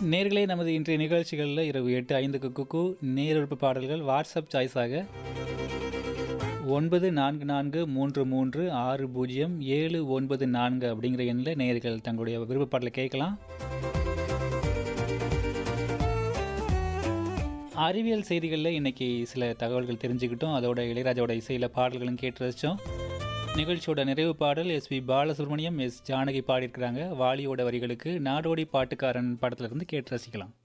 நேர்களே நமது இன்றைய நிகழ்ச்சிகளில் இரவு எட்டு ஐந்துக்கு குக்கு நேரொழுப்பு பாடல்கள் வாட்ஸ்அப் சாய்ஸாக ஒன்பது நான்கு நான்கு மூன்று மூன்று ஆறு பூஜ்ஜியம் ஏழு ஒன்பது நான்கு அப்படிங்கிற எண்ணில் நேர்கள் தங்களுடைய விருப்ப பாடலை கேட்கலாம் அறிவியல் செய்திகளில் இன்னைக்கு சில தகவல்கள் தெரிஞ்சுக்கிட்டோம் அதோட இளையராஜாவோட இசையில் பாடல்களும் கேட்டு ரசித்தோம் நிகழ்ச்சியோட நிறைவு பாடல் S P Balasubrahmanyam S Janaki பாடியிருக்கிறாங்க வாலியோட வரிகளுக்கு நாடோடி பாட்டுக்காரன் படத்துல இருந்து கேட்டு ரசிக்கலாம்